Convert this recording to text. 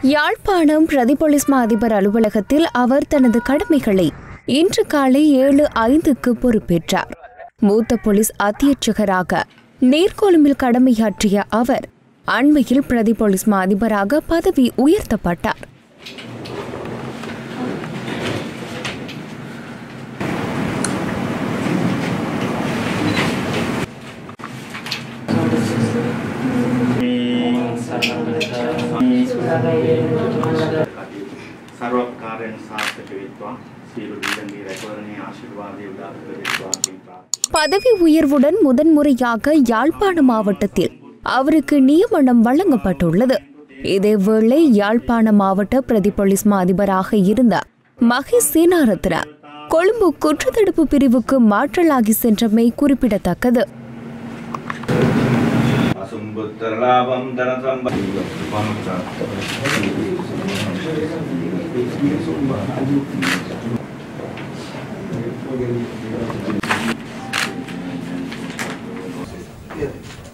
யாழ்ப்பாணம் பிரதி போலீஸ் மா அதிபர் அலுவலகத்தில் அவர் தனது கடமைகளை இன்று காலை ஏழு ஐந்துக்கு பொறுப்பேற்றார் மூத்த போலீஸ் அத்தியட்சகராக நீர்கொழும்பில் கடமையாற்றிய அவர் அண்மையில் பிரதி போலீஸ் மா அதிபராக பதவி உயர்த்தப்பட்டார் සර්වකාරයෙන් සාර්ථක වෙත්වා සියලු දීගන්ගේ රැකවරණයේ ආශිර්වාදය උදාහර වෙත්වා කියන ප්‍රාර්ථනා பதவி உயர்வுடன் முதன்முறையாக யாழ்ப்பாண மாவட்டத்தில் அவருக்கு நியமனம் வழங்கப்பட்டுள்ளது இதேவேளை யாழ்ப்பாண மாவட்ட பிரதி போலீஸ் மா அதிபராக இருந்த மகேஷ் சேனாரத்ன கொழும்பு குற்றத்தடுப்பு பிரிவுக்கு மாற்றலாகி சென்றமை குறிப்பிடத்தக்கது අසුම්බුත්තරලාබම් ධන සම්බ